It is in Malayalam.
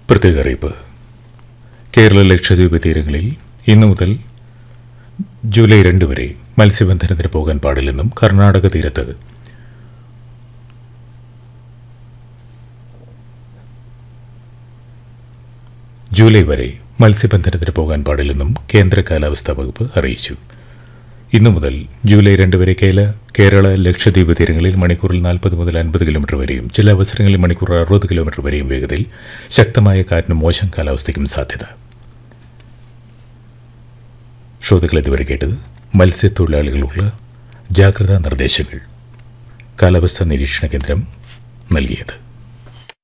പ്രത്യേക അറിയിപ്പ് കേരള ലക്ഷദ്വീപ് തീരങ്ങളിൽ ഇന്നു മുതൽ ജൂലൈ രണ്ട് വരെ മത്സ്യബന്ധനത്തിന് പോകാൻ പാടില്ലെന്നും കർണാടക തീരത്ത് ജൂലൈ വരെ മത്സ്യബന്ധനത്തിന് പോകാൻ പാടില്ലെന്നും കേന്ദ്ര കാലാവസ്ഥാ വകുപ്പ് അറിയിച്ചു ഇന്നു മുതൽ ജൂലൈ രണ്ട് വരെ കേരള കേരള ലക്ഷദ്വീപ് തീരങ്ങളിൽ മണിക്കൂറിൽ നാൽപ്പത് മുതൽ അൻപത് കിലോമീറ്റർ വരെയും ചില അവസരങ്ങളിൽ മണിക്കൂറിൽ അറുപത് കിലോമീറ്റർ വരെയും വേഗതയിൽ ശക്തമായ കാറ്റിനും മോശം കാലാവസ്ഥയ്ക്കും സാധ്യത ശ്രോതാക്കൾ ഇതുവരെ കേട്ടത് മത്സ്യത്തൊഴിലാളികളുള്ള ജാഗ്രതാ നിർദ്ദേശങ്ങൾ കാലാവസ്ഥാ നിരീക്ഷണ കേന്ദ്രം നൽകിയത്